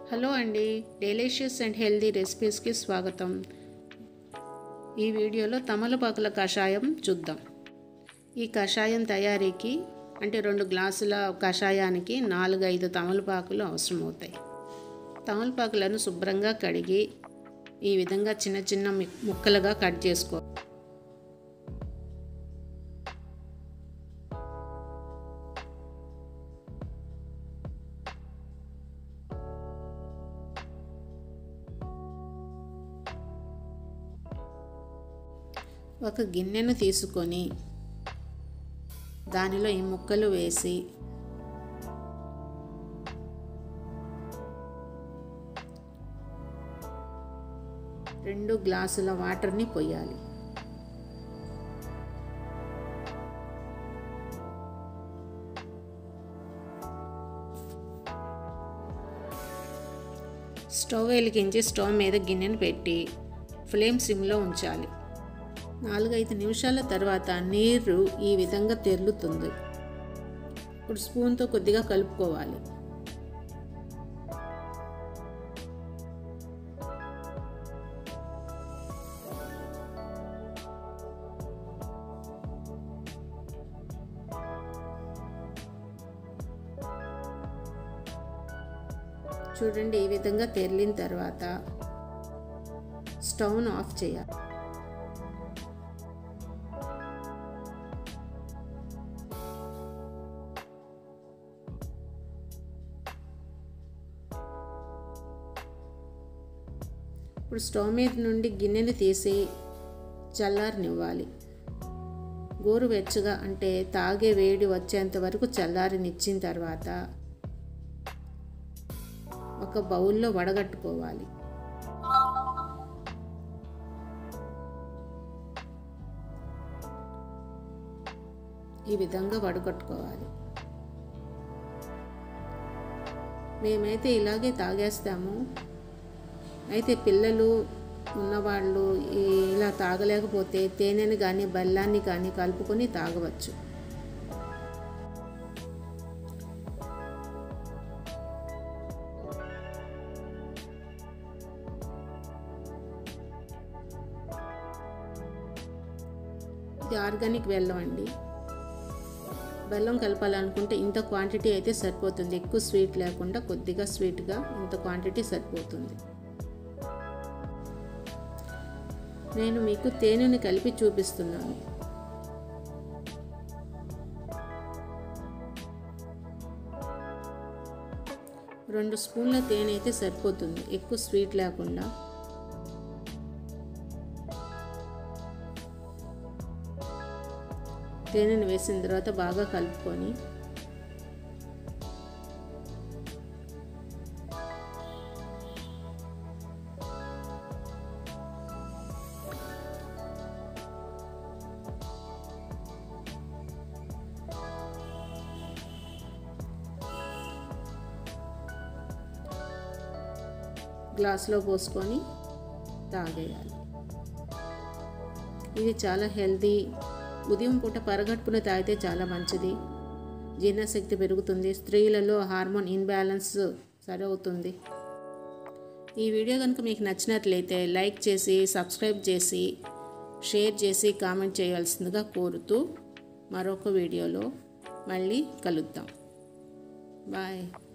hello అండి delicious and healthy రెసిపీస్కి స్వాగతం ఈ వీడియోలో తమలపాకుల కషాయం చూద్దాం ఈ కషాయం తయారీకి అంటే రెండు గ్లాసుల కషాయానికి నాలుగు ఐదు తమలపాకులు అవసరమవుతాయి తమలపాకులను శుభ్రంగా కడిగి ఈ విధంగా చిన్న చిన్న మి- ముక్కలుగా కట్ చేసుకో ఒక గిన్నెను తీసుకొని దానిలో ఈ ముక్కలు వేసి రెండు గ్లాసుల వాటర్ని పొయ్యాలి స్టవ్ వెలిగించి స్టవ్ మీద గిన్నెను పెట్టి ఫ్లేమ్ సిమ్లో ఉంచాలి నాలుగైదు నిమిషాల తర్వాత నీరు ఈ విధంగా తెరులుతుంది ఇప్పుడు స్పూన్తో కొద్దిగా కలుపుకోవాలి చూడండి ఈ విధంగా తెరిలిన తర్వాత స్టవ్ను ఆఫ్ చేయాలి ఇప్పుడు స్టవ్ మీద నుండి గిన్నెని తీసి చల్లారనివ్వాలి గోరువెచ్చగా అంటే తాగే వేడి వచ్చేంత వరకు చల్లారనిచ్చిన తర్వాత ఒక బౌల్లో వడగట్టుకోవాలి ఈ విధంగా వడగట్టుకోవాలి మేమైతే ఇలాగే తాగేస్తాము అయితే పిల్లలు ఉన్నవాళ్ళు ఈ- ఇలా తాగలేకపోతే తేనెని కానీ బెల్లాన్ని కానీ కలుపుకొని తాగవచ్చు ఇది ఆర్గానిక్ బెల్లం అండి బెల్లం కలపాలనుకుంటే ఇంత క్వాంటిటీ అయితే సరిపోతుంది ఎక్కువ స్వీట్ లేకుండా కొద్దిగా స్వీట్గా ఇంత క్వాంటిటీ సరిపోతుంది నేను మీకు తేనెని కలిపి చూపిస్తున్నాను రెండు స్పూన్ల తేనె అయితే సరిపోతుంది ఎక్కువ స్వీట్ లేకుండా తేనెను వేసిన తర్వాత బాగా కలుపుకొని గ్లాస్లో పోసుకొని తాగేయాలి ఇది చాలా హెల్తీ ఉదయం పూట పరగట్టుకుని తాగితే చాలా మంచిది జీర్ణశక్తి పెరుగుతుంది స్త్రీలలో హార్మోన్ ఇన్బ్యాలెన్స్ సరి అవుతుంది ఈ వీడియో కనుక మీకు నచ్చినట్లయితే లైక్ చేసి సబ్స్క్రైబ్ చేసి షేర్ చేసి కామెంట్ చేయవలసిందిగా కోరుతూ మరొక వీడియోలో మళ్ళీ కలుద్దాం బాయ్